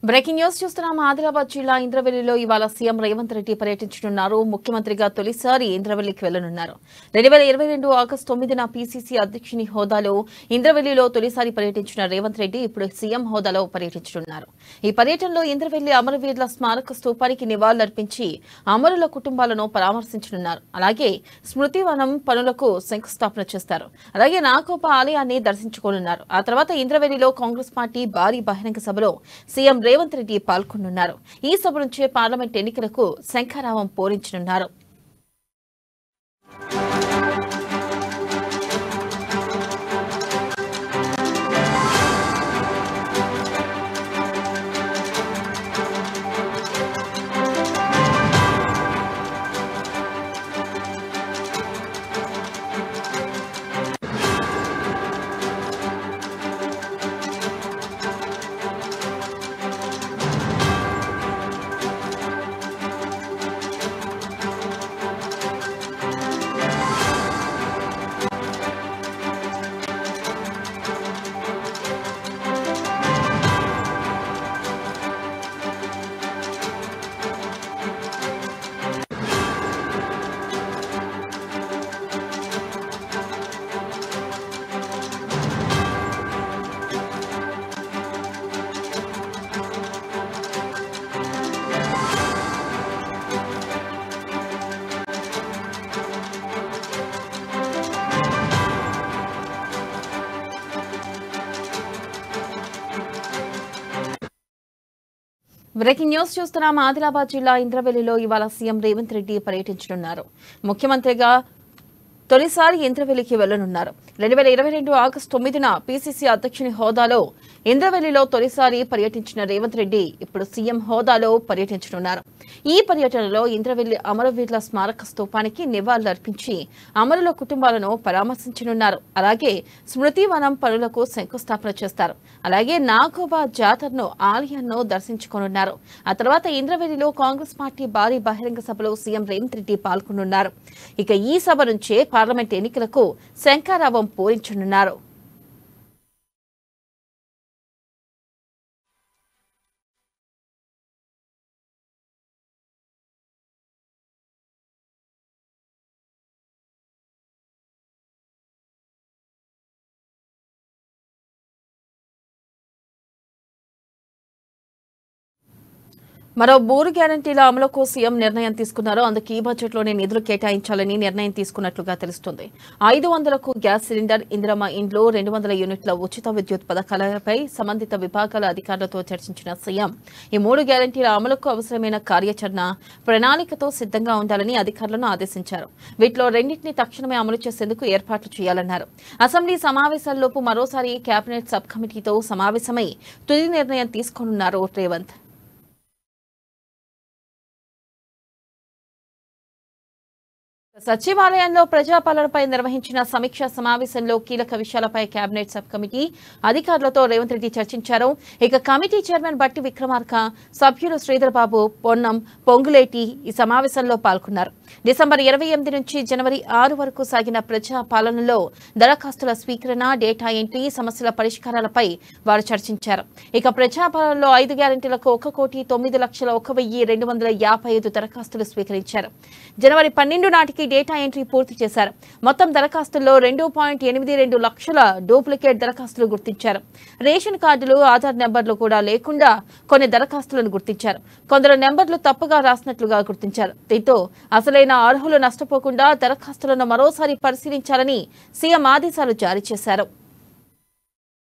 breaking news చూస్తున్నాం ఆదిలాబాద్ జిల్లా ఇంద్రవెల్లిలో ఇవాళ సీఎం రేవంత్ రెడ్డి పర్యటించనున్నారు ముఖ్యమంత్రిగా తొలిసారి ఇంద్రవెల్లికి వెళ్లనున్నారు రెండు వేల ఇరవై రెండు ఆగస్టు తొమ్మిదిన పీసీసీ అధ్యక్షుని హోదాలో ఇంద్రవెల్లిలో తొలిసారి పర్యటించిన రేవంత్ రెడ్డి ఇప్పుడు సీఎం హోదాలో పర్యటించనున్నారు ఈ పర్యటనలో ఇంద్రవెల్లి అమరవీరుల స్మారక స్తూపానికి నివాళులర్పించి అమరుల కుటుంబాలను పరామర్శించనున్నారు అలాగే స్మృతివనం పనులకు శంకుస్థాపన చేస్తారు అలాగే నాకోప ఆలయాన్ని దర్శించుకోనున్నారు ఆ తర్వాత ఇంద్రవెల్లిలో కాంగ్రెస్ పార్టీ భారీ బహిరంగ సభలో సీఎం రేవంత్ రెడ్డి పాల్గొనున్నారు ఈ సభ నుంచే పార్లమెంట్ ఎన్నికలకు శంఖారావం పూరించనున్నారు బ్రేకింగ్ న్యూస్ చూస్తున్నాం ఆదిలాబాద్ జిల్లా ఇంద్రవెల్లిలో ఇవాళ సీఎం రేవంత్ రెడ్డి పర్యటించనున్నారు ముఖ్యమంత్రిగా తొలిసారి ఇంద్రవెల్లికి వెళ్లనున్నారు రెండు వేల ఇరవై రెండు ఆగస్టు తొమ్మిదిన పీసీసీ అధ్యక్షుని హోదాలో ఇంద్రవెల్లిలో తొలిసారి పర్యటించిన రేవంత్ రెడ్డి ఇప్పుడు సీఎం హోదాలో పర్యటించనున్నారు ఈ పర్యటనలో ఇంద్రవెల్లి అమరవీరుల స్మారక స్తూపానికి నివాళులర్పించి అమరుల కుటుంబాలను పరామర్శించనున్నారు అలాగే స్మృతివనం పనులకు శంకుస్థాపన చేస్తారు అలాగే నాగోబా జాతరను ఆలయాన్ని దర్శించుకోనున్నారు ఆ తర్వాత ఇంద్రవెల్లిలో కాంగ్రెస్ పార్టీ భారీ బహిరంగ సభలో సీఎం రేవంత్ రెడ్డి పాల్గొనున్నారు ఇక ఈ సభ నుంచే పార్లమెంట్ ఎన్నికలకు శంకారావం పూరించనున్నారు మరో మూడు గ్యారంటీల అమలుకు సీఎం నిర్ణయం తీసుకున్నారు అందుకు ఈ బడ్జెట్లోనే నిధులు కేటాయించాలని నిర్ణయం తీసుకున్నట్లుగా తెలుస్తోంది ఐదు వందలకు గ్యాస్ సిలిండర్ ఇందిరమ్మ ఇండ్లు రెండు వందల యూనిట్ల ఉచిత విద్యుత్ పథకాలపై సంబంధిత విభాగాల అధికారులతో చర్చించిన సీఎం ఈ మూడు గ్యారంటీల అమలుకు అవసరమైన కార్యాచరణ ప్రణాళికతో సిద్ధంగా ఉండాలని అధికారులను ఆదేశించారు వీటిలో రెండింటిని తక్షణమే అమలు చేసేందుకు ఏర్పాట్లు చేయాలన్నారు అసెంబ్లీ సమావేశాల్లోపు మరోసారి కేబినెట్ సబ్ కమిటీతో సమావేశమై తుది నిర్ణయం తీసుకోనున్నారు రేవంత్ సచివాలయంలో ప్రజాపాలనపై నిర్వహించిన సమీక్షా సమావేశంలో కీలక విషయాలపై కేబినెట్ సబ్ కమిటీ అధికారులతో రేవంత్ రెడ్డి చర్చించారు ఇక కమిటీ చైర్మన్ బట్టి విక్రమార్క సభ్యులు శ్రీధర్ బాబు పొన్నం పొంగులేటి ఈ సమావేశంలో పాల్గొన్నారు డిసెంబర్ ఇరవై ఎనిమిది నుంచి జనవరి ఆరు వరకు సాగిన ప్రజా పాలనలో దరఖాస్తుల స్వీకరణ డేటా ఎంట్రీ సమస్యల పరిష్కారాలపై వారు చర్చించారు ఇక ప్రజాపాలనలో ఐదు గ్యారంటీలకు ఒక కోటి తొమ్మిది లక్షల ఒక వెయ్యి రెండు వందల యాభై ఐదు దరఖాస్తులు స్వీకరించారు జనవరి పన్నెండు నాటికి డేటా ఎంట్రీ పూర్తి చేశారు మొత్తం దరఖాస్తుల్లో రెండు పాయింట్ ఎనిమిది రెండు లక్షల డూప్లికేట్ దరఖాస్తులు గుర్తించారు రేషన్ కార్డులు ఆధార్ నెంబర్లు కూడా లేకుండా కొన్ని దరఖాస్తులను గుర్తించారు కొందరు నెంబర్లు తప్పుగా రాసినట్లుగా గుర్తించారు దీంతో అసలైన అర్హులు నష్టపోకుండా దరఖాస్తులను మరోసారి పరిశీలించాలని సీఎం ఆదేశాలు జారీ చేశారు